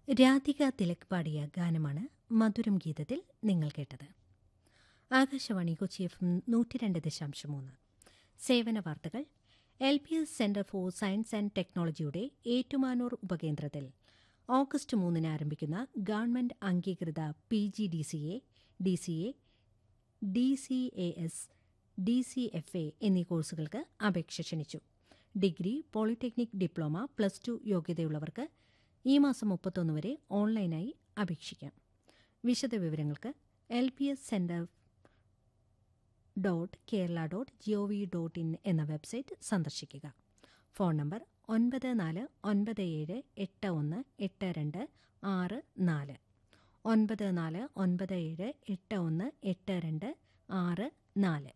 രാധിക തിലക് പാടിയ ഗാനമാണ് മധുരം ഗീതത്തിൽ നിങ്ങൾ കേട്ടത് ആകാശവാണി കൊച്ചി എഫ് എം നൂറ്റി രണ്ട് ദശാംശം മൂന്ന് സേവന വാർത്തകൾ L P S centre for science and ടെക്നോളജിയുടെ ഏറ്റുമാനൂർ ഉപകേന്ദ്രത്തിൽ ഓഗസ്റ്റ് മൂന്നിന് ആരംഭിക്കുന്ന ഗവൺമെന്റ് അംഗീകൃത P G D C A D C A D C A S D C F A എന്നീ കോഴ്സുകൾക്ക് അപേക്ഷ ക്ഷണിച്ചു degree polytechnic diploma plus two യോഗ്യതയുള്ളവർക്ക് ഈ മാസം മുപ്പത്തൊന്ന് വരെ ഓൺലൈനായി അപേക്ഷിക്കാം വിശദവിവരങ്ങൾക്ക് L P S centre dot Kerala dot G O V dot in എന്ന വെബ്സൈറ്റ് സന്ദർശിക്കുക ഫോൺ നമ്പർ ഒൻപത് നാല് ഒൻപത് ഏഴ് എട്ട് ഒന്ന് എട്ട് രണ്ട് ആറ് നാല് ഒൻപത് നാല് ഒൻപത് ഏഴ് എട്ട് ഒന്ന് എട്ട് രണ്ട് ആറ് നാല്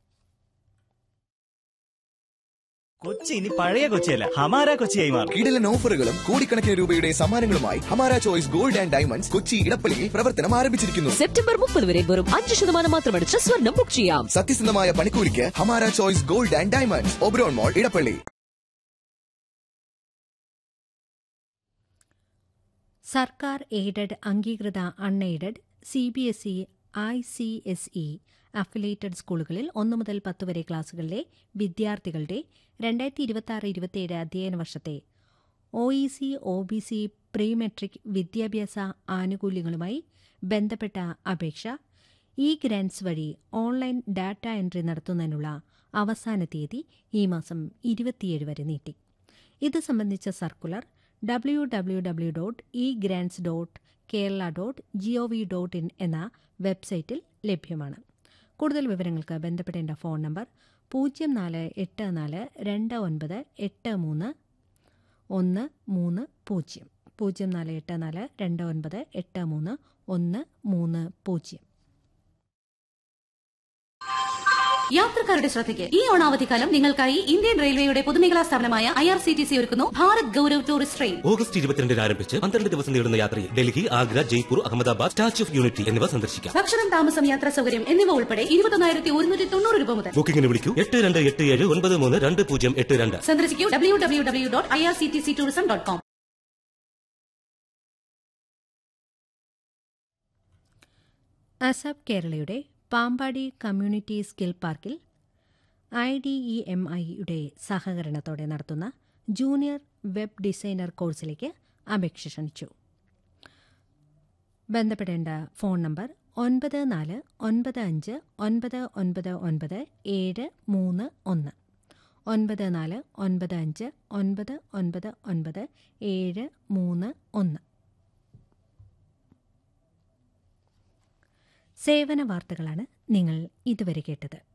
കൊച്ചി ഇനി പഴയ കൊച്ചിയല്ല ഹമാര കൊച്ചിയായി മാറും കിടിലൻ ഓഫറുകളും കോടിക്കണക്കിന് രൂപയുടെ സമ്മാനങ്ങളുമായി Hamara choice gold and diamonds Kochi ഇടപ്പള്ളിയിൽ പ്രവർത്തനം ആരംഭിച്ചിരിക്കുന്നു സെപ്റ്റംബർ മുപ്പത് വരെ വെറും അഞ്ച് ശതമാനം മാത്രമടിച്ച് സ്വർണം ബുക്ക് ചെയ്യാം സത്യസന്ധമായ പണിക്കൂലിക്ക് Hamara choice gold and diamonds Oberon mall Edappally സർക്കാർ എയ്ഡഡ് അംഗീകൃത unaided C B S E I C S E affiliated സ്കൂളുകളിൽ ഒന്നു മുതൽ പത്ത് വരെ ക്ലാസുകളിലെ വിദ്യാർത്ഥികളുടെ രണ്ടായിരത്തി ഇരുപത്തിയാറ് ഇരുപത്തിയേഴ് അധ്യയന വർഷത്തെ O E C O B C pre matric വിദ്യാഭ്യാസ ആനുകൂല്യങ്ങളുമായി ബന്ധപ്പെട്ട അപേക്ഷ ഇ ഗ്രാൻസ് വഴി ഓൺലൈൻ ഡാറ്റ എൻട്രി നടത്തുന്നതിനുള്ള അവസാന തീയതി ഈ മാസം ഇരുപത്തിയേഴ് വരെ നീട്ടി ഇത് സംബന്ധിച്ച circular W W W dot E grants dot Kerala dot G O V dot in എന്ന വെബ്സൈറ്റിൽ ലഭ്യമാണ് കൂടുതൽ വിവരങ്ങൾക്ക് ബന്ധപ്പെടേണ്ട ഫോൺ നമ്പർ പൂജ്യം നാല് എട്ട് നാല് രണ്ട് ഒൻപത് എട്ട് മൂന്ന് ഒന്ന് മൂന്ന് പൂജ്യം പൂജ്യം നാല് എട്ട് നാല് രണ്ട് ഒൻപത് എട്ട് മൂന്ന് ഒന്ന് മൂന്ന് പൂജ്യം യാത്രക്കാരുടെ ശ്രദ്ധയ്ക്ക് ഈ ഓണാവധിക്കാലം നിങ്ങൾക്കായി ഇന്ത്യൻ റെയിൽവേയുടെ പൊതുമേഖലാ സ്ഥാപനമായ I R C T C ഒരുക്കുന്നു Bharat Gaurav tourist train August ഇരുപത്തിരണ്ടിന് ആരംഭിച്ച് പന്ത്രണ്ട് ദിവസം നീളുന്ന യാത്രയിൽ Delhi Agra Jaipur Ahmedabad statue of unity എന്നിവ സന്ദർശിക്കാം ഭക്ഷണം താമസം യാത്രാ സൗകര്യം എന്നിവ ഉൾപ്പെടെ ഇരുപത്തൊന്നായിരത്തി ഒരുന്നൂറ്റി തൊണ്ണൂറ് രൂപ മുതൽ ബുക്കിംഗിന് വിളിക്കൂ എട്ട് രണ്ട് എട്ട് ഏഴ് ഒൻപത് മൂന്ന് രണ്ട് പൂജ്യം എട്ട് രണ്ട് സന്ദർശിക്കൂ W W W dot I R C T C tourism dot com ASAP കേരളയുടെ പാമ്പാടി കമ്മ്യൂണിറ്റി സ്കിൽ പാർക്കിൽ ഐ ഡി ഇ എം ഐയുടെ സഹകരണത്തോടെ നടത്തുന്ന ജൂനിയർ വെബ് ഡിസൈനർ കോഴ്സിലേക്ക് അപേക്ഷ ക്ഷണിച്ചു ബന്ധപ്പെടേണ്ട ഫോൺ നമ്പർ ഒൻപത് നാല് ഒൻപത് അഞ്ച് ഒൻപത് ഒൻപത് ഒൻപത് ഏഴ് മൂന്ന് ഒന്ന് ഒൻപത് നാല് ഒൻപത് അഞ്ച് ഒൻപത് ഒൻപത് ഒൻപത് ഏഴ് മൂന്ന് ഒന്ന് സേവന വാർത്തകളാണ് നിങ്ങൾ ഇതുവരെ കേട്ടത്